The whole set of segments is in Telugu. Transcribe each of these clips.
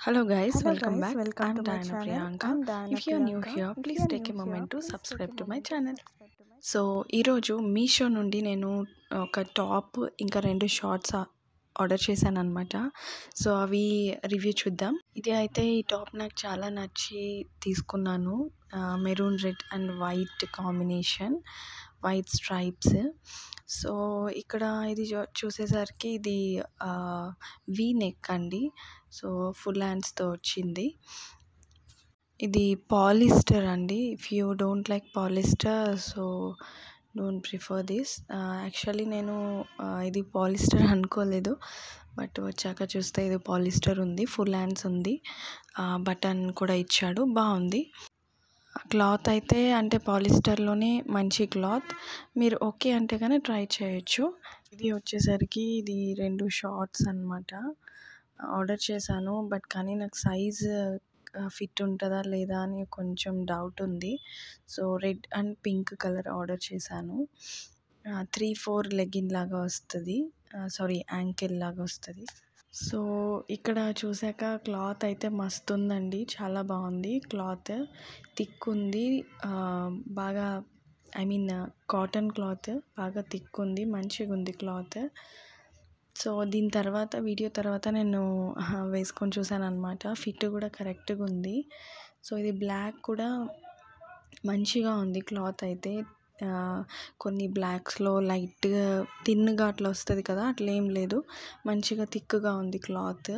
Hello guys, Hello welcome guys, back. welcome I'm to my Diana channel. Priyanka. I'm Diana If you're new Priyanka. here, If please you're take a new moment here, to please take subscribe a to my moment to channel. subscribe to my so ఈరోజు మీషో నుండి నేను ఒక టాప్ ఇంకా రెండు షార్ట్స్ ఆర్డర్ చేశాను అనమాట సో అవి రివ్యూ చూద్దాం ఇది అయితే ఈ టాప్ నాకు చాలా నచ్చి తీసుకున్నాను maroon red and white combination white stripes so ఇక్కడ ఇది చూ- చూసేసరికి ఇది వీ నెక్ అండి సో ఫుల్ హ్యాండ్స్తో వచ్చింది ఇది పాలిస్టర్ అండి if you don't like polyester so don't prefer this actually నేను uh, ఇది పాలిస్టర్ అనుకోలేదు బట్ వచ్చాక చూస్తే ఇది పాలిస్టర్ ఉంది ఫుల్ హ్యాండ్స్ ఉంది బటన్ కూడా ఇచ్చాడు బాగుంది క్లాత్ అయితే అంటే పాలిస్టర్లోనే మంచి క్లాత్ మీరు ఓకే అంటే కానీ ట్రై చేయొచ్చు ఇది వచ్చేసరికి ఇది రెండు షార్ట్స్ అనమాట ఆర్డర్ చేశాను బట్ కానీ నాకు సైజ్ ఫిట్ ఉంటుందా లేదా అని కొంచెం డౌట్ ఉంది so red and pink colour order చేశాను త్రీ ఫోర్ లెగిన్ లాగా వస్తుంది సారీ యాంకిల్ లాగా వస్తుంది సో ఇక్కడ చూసాక క్లాత్ అయితే మస్తు ఉందండి చాలా బాగుంది క్లాత్ థిక్ ఉంది ఆ, బాగా ఐ మీన్ కాటన్ క్లాత్ బాగా థిక్ ఉంది మంచిగా ఉంది క్లాత్ సో దీని తర్వాత వీడియో తర్వాత నేను ఆహా, వేసుకొని చూసాను అనమాట ఫిట్ కూడా కరెక్ట్గా ఉంది సో ఇది బ్లాక్ కూడా మంచిగా ఉంది క్లాత్ అయితే ఆ, కొన్ని బ్లాక్స్లో లైట్గా థిన్గా అట్లా వస్తుంది కదా అట్లా ఏం లేదు మంచిగా థిక్గా ఉంది క్లాత్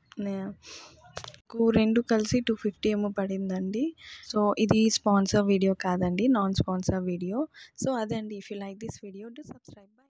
నాకు రెండు కలిసి టూ ఫిఫ్టీ ఏమో పడిందండి సో ఇది స్పాన్సర్ వీడియో కాదండి నాన్ స్పాన్సర్ వీడియో సో అదే అండి if you like this video to subscribe by